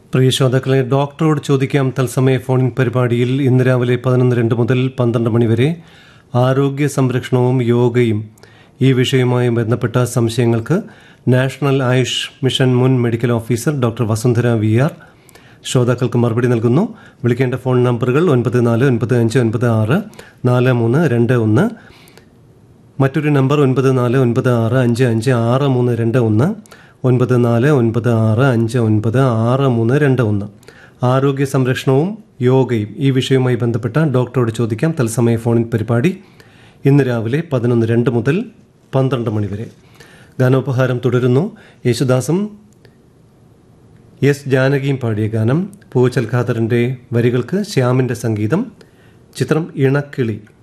പ്രിയ ശ്രോതാക്കളെ ഡോക്ടറോട് ചോദിക്കാം തത്സമയ ഫോണിൻ പരിപാടിയിൽ ഇന്ന് രാവിലെ പതിനൊന്ന് രണ്ട് മുതൽ പന്ത്രണ്ട് മണിവരെ ആരോഗ്യ സംരക്ഷണവും യോഗയും ഈ വിഷയവുമായി ബന്ധപ്പെട്ട സംശയങ്ങൾക്ക് നാഷണൽ ആയുഷ് മിഷൻ മുൻ medical officer doctor Vasundhara V R ശ്രോതാക്കൾക്ക് മറുപടി നൽകുന്നു വിളിക്കേണ്ട ഫോൺ നമ്പറുകൾ ഒൻപത് നാല് ഒൻപത് അഞ്ച് ഒൻപത് ആറ് നാല് മൂന്ന് രണ്ട് ഒന്ന് മറ്റൊരു നമ്പർ ഒൻപത് നാല് ഒൻപത് ആറ് അഞ്ച് അഞ്ച് ആറ് മൂന്ന് രണ്ട് ഒന്ന് ഒൻപത് നാല് ഒൻപത് ആറ് അഞ്ച് ഒൻപത് ആറ് മൂന്ന് രണ്ട് ഒന്ന് ആരോഗ്യ സംരക്ഷണവും യോഗയും ഈ വിഷയവുമായി ബന്ധപ്പെട്ട ഡോക്ടറോട് ചോദിക്കാം തത്സമയ ഫോണിൻ പരിപാടി ഇന്ന് രാവിലെ പതിനൊന്ന് രണ്ട് മുതൽ പന്ത്രണ്ട് മണിവരെ ഗാനോപഹാരം തുടരുന്നു യേശുദാസും എസ് ജാനകിയും പാടിയ ഗാനം പൂച്ചൽ ഖാദറിൻ്റെ വരികൾക്ക് ശ്യാമിൻ്റെ സംഗീതം ചിത്രം ഇണക്കിളി